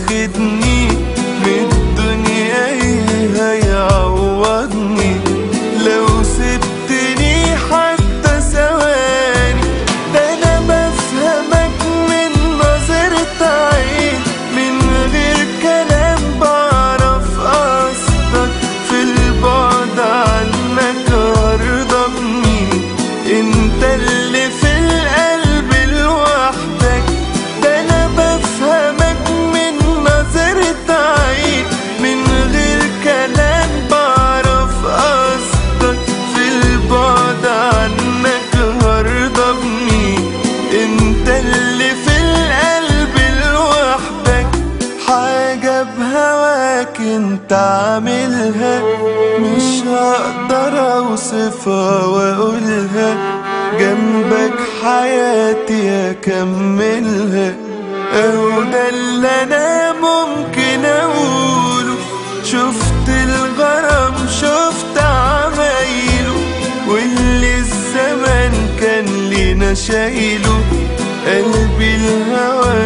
واخدني من الدنيا ايه هيعوضني لو سبتني حتى ثواني ده انا بفهمك من نظرة عين من غير كلام بعرف قصدك في البعد عنك هرضى بمين انت اللي في القلب لوحدك ده انا بفهمك من نظرة عين من غير كلام بعرف قصدك في البعد عنك هرضى بمين انت اللي في القلب لوحدك حاجة بهواك انت عاملها مش هقدر اوصفها واقولها جنبك حياتي اكملها اهو ده اللي انا ممكن اقوله شفت الغرام شفت عمايله واللي الزمن كان لينا شايله قلبي الهوى